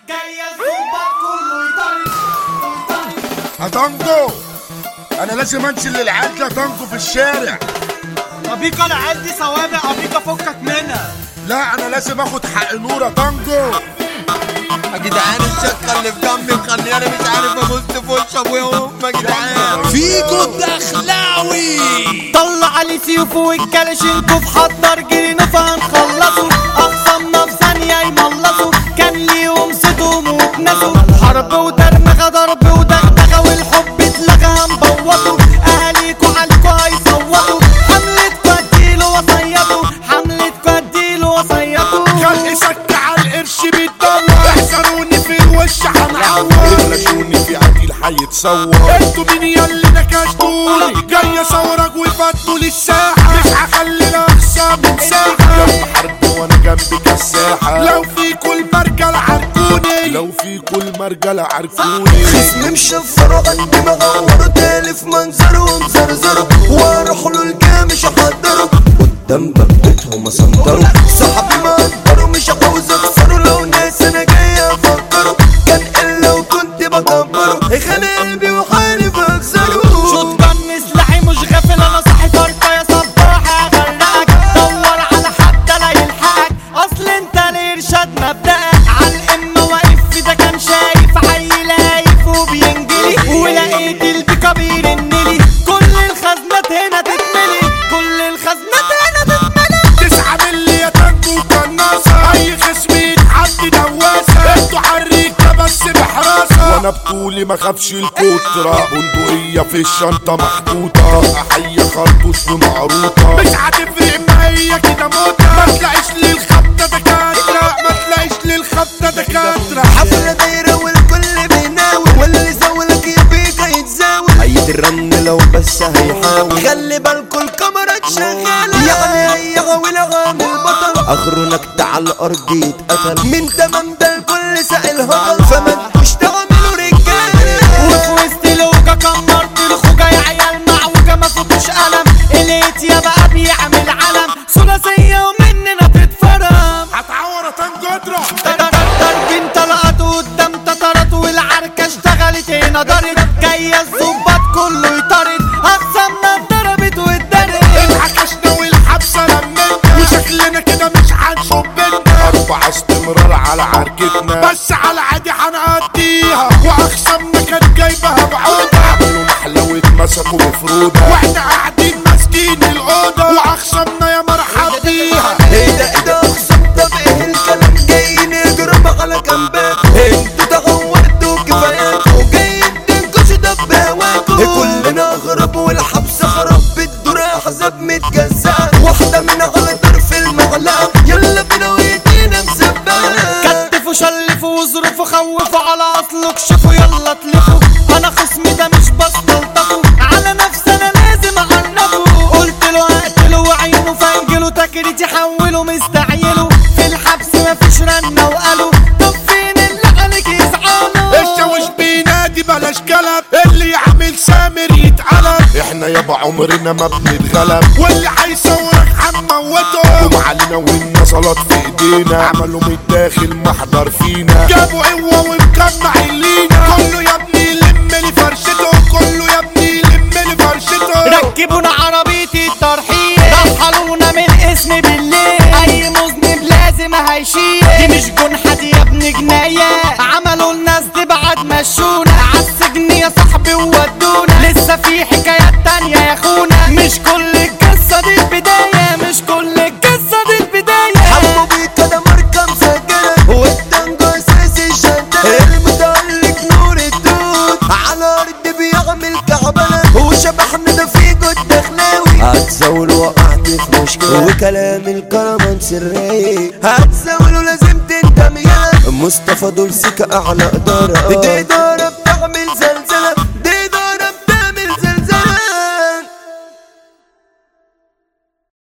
جاية الزوبات كله يطري هتنجو انا لازم انزل للعيال ده تنجو في الشارع أبيكا العيال دي سوابق أبيكا فكك منها لا انا لازم اخد حق نورة تنجو يا جدعان الشقة اللي في جنبي مخلياني مش عارف ابص في وش ابويا وامي يا جدعان فيجو الدخلاوي طلع لي سيوفه والكلاشينكوف حضر جرينا فهنخلصه أخصمنا في ثانية يملصوا كان ليهم صدهم واتنسوا حرب ودرمغة ضرب ودغدغة والحب اتلغى هنبوظه أهاليكوا عليكوا هيصوتوا حملتكوا اديله وصيتوا حملتكوا اديله وصيتوا خلق سك على القرش بيتدور احذروني في الوش هنعور بلشوني في عديل هيتصور انتوا مين ياللي نكشتوني جاي اصورك وفاتوا لي الساحة مش هخلي الاخصام مساحة جنب حرب وانا جنبي كساحة لو في كل مرجل عارفوني لو في كل مرجل عارفوني خصمي مشفر وعندي مغور تالف منظره ومزرزره واروح له الجامش احضره قدام بابتهم اسنطره صاحبي ما اقدره مش عاوز اخسره لو ناس انا جاي افكره كان الا وكنت بكبره خانق قلبي وحالف اكسره شوت جن سلاحي مش غافل انا صاحي فرقة يا صباح هغرقك دور على حد لا يلحقك اصل انت الارشاد مبدأك على الامة واقف في ده كان شايف عيل هايف وبينجلي ولقيت البيكا بيرنلي كل الخزنات هنا تتملي كل الخزنات هنا تتملي تسعة ملي يا تنجو قناصة أي خصم يتحدي دواسة انتوا حريكة بس بحراسة وأنا بطولي ما خافش الكترة بندقية في الشنطة محطوطة أحية خرطوش ومعروطة مش هتفرق ما هي كده موتة ما تلاقيش للخبطة دكاترة ما تلاقيش للخبطة دكاترة حفلة دايرة والكل بيناول واللي زولك يبيك هيتزاول أيد الرن لو بس هيحاول خلي بالكوا الكاميرا شغالة يعني هي غاوي عامل بطل آخره نكت على الأرض يتقتل من تمام ده الكل سائل هطل فما تبقوش تعملوا رجالة وفي وسط الوجا كمرت الخوجة يا عيال معوجة ما فيكوش قلم اليت يا بقى بيعمل علم ثلاثية ومننا تتفرم هتعور يا تنجو اضرب ضربين طلقات قدام تترات والعركة اشتغلت هنا دارت جاية الظباط كله يطرد أقسامنا اتضربت واتدرت اتعكشنا والحبسة لمتنا وشكلنا كده مش هنشوف بينا أربعة استمرار على عركتنا بس على عادي هنقضيها وأخصامنا كانت جايبها بعودة عملوا نحلة واتمسكوا بفرودة واحنا قاعدين ماسكين الأوضة وأخصامنا يا مرحب بيها ايه ده ايه ده اخصم طب ايه الكلام جاي نضرب على كامبات انتوا تغورتوا كفاياتكوا جايين تنكشوا ده بهواكوا كلنا اغرب والحبس خرب بالدور احزاب متجزأة واحدة من على طرف المعلقة يلا بينا وايدينا مسبقة كتفوا شلفوا وظروفوا خوفوا على اصله اكشفوا يلا تلفوا انا خصمي ده مش بستلطفه على نفسي انا لازم اعنفه قلت له هقتله وعينه فانجله تكريتي حوله مستعيله في الحبس مفيش رنه وقالوا طب فين اللي عليك يزعلوا الشاوش بينادي بلاش كلام اللي يعمل سامر يتقلب احنا يابا عمرنا ما بنتغلب واللي هيصورك هنموته قوم علينا والنصلات في ايدينا عملوا من الداخل محضر فينا جابوا قوة ومجمع لينا كله يا ابني لم لي فرشته كله يا ابني لم لي فرشته ركبونا عربية الترحيل رحلونا من اسم بالليل اي مذنب لازم هيشيل دي مش جنحة دي يا ابن جناية عملوا الناس دي بعد مشونا عالسجن يا صاحبي وودونا لسه في حكايات تانية يا اخونا مش كل القصة دي البداية مش كل القصة دي البداية حبوا بيك ده ماركة مسجلة والتانجو اساس الشدة المتألق نور الدود على الارض بيعمل كعبلة وشبحنا ده في جد دخلاوي هتزول وقعت في مشكلة وكلام الكرمان سري هتزول ولازم تندم يا مصطفى دول سكة اعلى ادارة دي ادارة بتعمل زلزال